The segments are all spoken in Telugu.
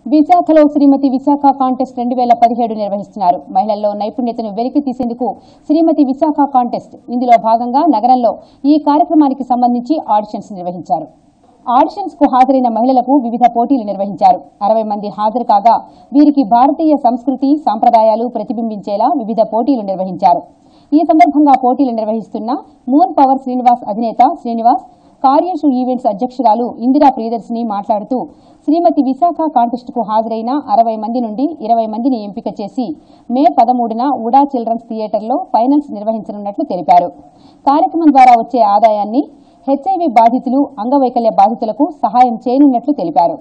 విశాఖలో శ్రీమతి విశాఖ కాంటెస్ట్ రెండు వేల పదిహేడు నిర్వహిస్తున్నారు మహిళల్లో నైపుణ్యతను వెలికి తీసేందుకు శ్రీమతి విశాఖ కాంటెస్ట్ ఇందులో భాగంగా నగరంలో ఈ కార్యక్రమానికి సంబంధించి ఆడిషన్స్ నిర్వహించారు ఆడిషన్స్ కు హాజరైన మహిళలకు వివిధ పోటీలు నిర్వహించారు అరవై మంది హాజరు కాగా వీరికి భారతీయ సంస్కృతి సాంప్రదాయాలు ప్రతిబింబించేలా వివిధ పోటీలు నిర్వహించారు ఈ సందర్భంగా పోటీలు నిర్వహిస్తున్న మూన్ పవర్ శ్రీనివాస్ అధినేత శ్రీనివాస్ కార్యశు ఈవెంట్స్ అధ్యక్షురాలు ఇందిరా ప్రియదర్శిని మాట్లాడుతూ శ్రీమతి విశాఖ కాంటెస్ట్ కు హాజరైన అరవై మంది నుండి ఇరవై మందిని ఎంపిక చేసి మే పదమూడున ఉడా చిల్డ్రన్స్ థియేటర్లో ఫైనల్స్ నిర్వహించనున్నట్లు తెలిపారు కార్యక్రమం ద్వారా వచ్చే ఆదాయాన్ని హెచ్ఐవి బాధితులు అంగవైకల్య బాధితులకు సహాయం చేయనున్నట్లు తెలిపారు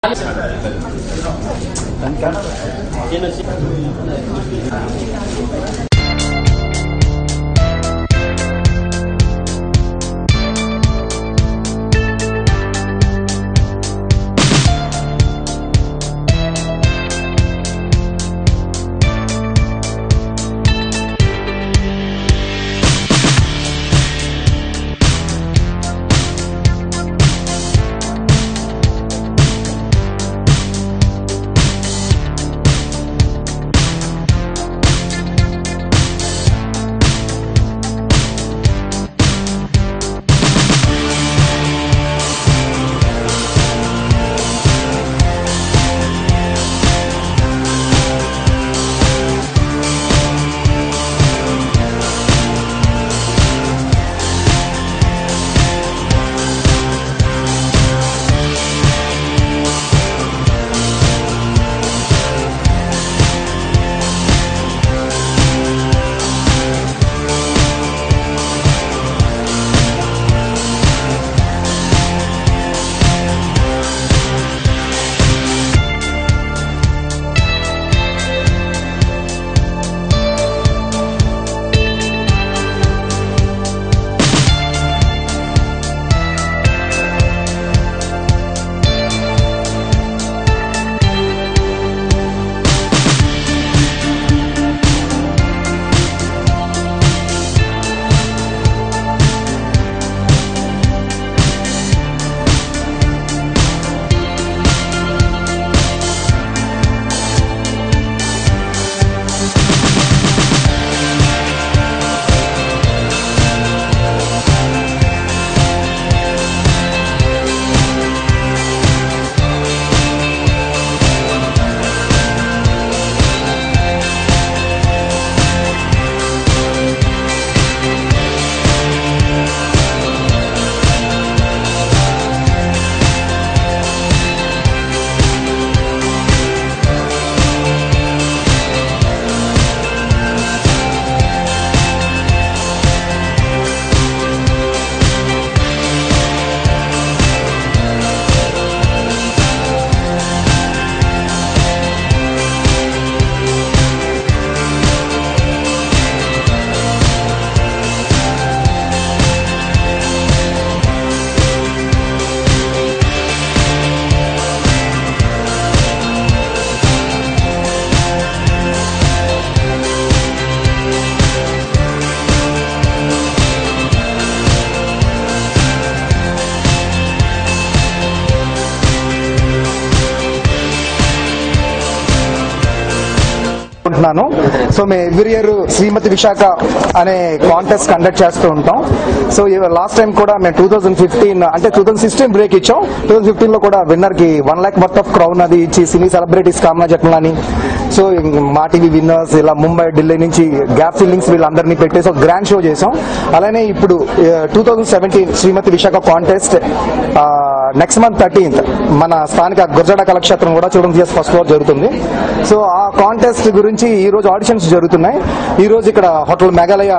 అనుకుంటున్నాను సో మేము ఎవ్రీ ఇయర్ శ్రీమతి విశాఖ అనే కాంటెస్ట్ కండక్ట్ చేస్తూ ఉంటాం సో లాస్ట్ టైం కూడా మేము టూ థౌసండ్ ఫిఫ్టీన్ అంటే టూ థౌసండ్ సిక్స్టీన్ బ్రేక్ ఇచ్చాం టూ థౌసండ్ ఫిఫ్టీన్ లో కూడా విన్నర్ కి one lakh worth of crown అది ఇచ్చి సినీ సెలబ్రిటీస్ కామనా జట్మలాని సో మా టీవీ విన్నర్స్ ఇలా ముంబై ఢిల్లీ నుంచి గ్యాప్ ఫిల్లింగ్స్ వీళ్ళందరినీ పెట్టేసి ఒక గ్రాండ్ షో చేసాం అలానే ఇప్పుడు two thousand seventeen Srimathi Visakha contest next month thirteenth మన స్థానిక గుర్జడ కళాక్షేత్రం కూడా చూడడం చేసి ఫస్ట్ ఫ్లోర్ జరుగుతుంది సో ఆ కాంటెస్ట్ గురించి ఈ రోజు ఆడిషన్స్ జరుగుతున్నాయి ఈ రోజు ఇక్కడ హోటల్ మేఘాలయ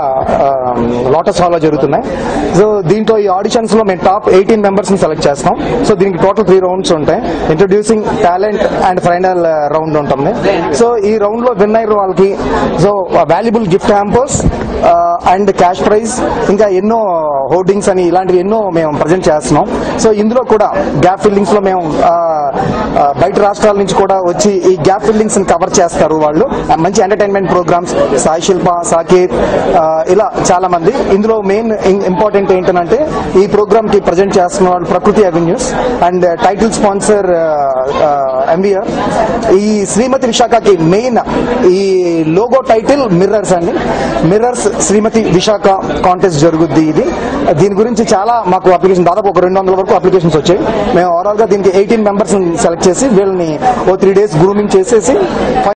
లోటస్ హాల్ లో జరుగుతున్నాయి సో దీంట్లో ఈ ఆడిషన్స్ లో మేము టాప్ ఎయిటీన్ మెంబర్స్ ని సెలెక్ట్ చేస్తాం సో దీనికి టోటల్ త్రీ రౌండ్స్ ఉంటాయి introducing talent and final round ఉంటుంది సో ఈ రౌండ్ లో విన్ అయిన వాళ్ళకి so valuable gift hampers and cash prize ఇంకా ఎన్నో హోర్డింగ్స్ అని ఇలాంటివి ఎన్నో మేము ప్రజెంట్ చేస్తున్నాం సో ఇందులో కూడా గ్యాప్ ఫిల్లింగ్స్ లో మేము ఆ, ఆ, బయట రాష్ట్రాల నుంచి కూడా వచ్చి ఈ గ్యాప్ ఫిల్లింగ్స్ ని కవర్ చేస్తారు వాళ్ళు ఆ, మంచి ఎంటర్టైన్మెంట్ ప్రోగ్రామ్స్ సాయి శిల్ప సాకేత్ ఆ, ఇలా చాలా మంది ఇందులో మెయిన్ ఇంపార్టెంట్ ఏంటంటే ఈ ప్రోగ్రామ్ కి ప్రజెంట్ చేస్తున్న వాళ్ళు Prakruthi avenues and title sponsor MBR ఈ శ్రీమతి విశాఖకి మెయిన్ ఈ లోగో టైటిల్ మిర్రర్స్ అండి మిర్రర్స్ శ్రీమతి విశాఖ కాంటెస్ట్ జరుగుద్ది ఇది దీని గురించి చాలా మాకు అప్లికేషన్ దాదాపు ఒక రెండు వందల వరకు అప్లికేషన్స్ వచ్చాయి మేము ఓవరాల్ గా దీనికి ఎయిటీన్ మెంబర్స్ సెలెక్ట్ చేసి వీళ్ళని ఓ త్రీ డేస్ గ్రూమింగ్ చేసేసి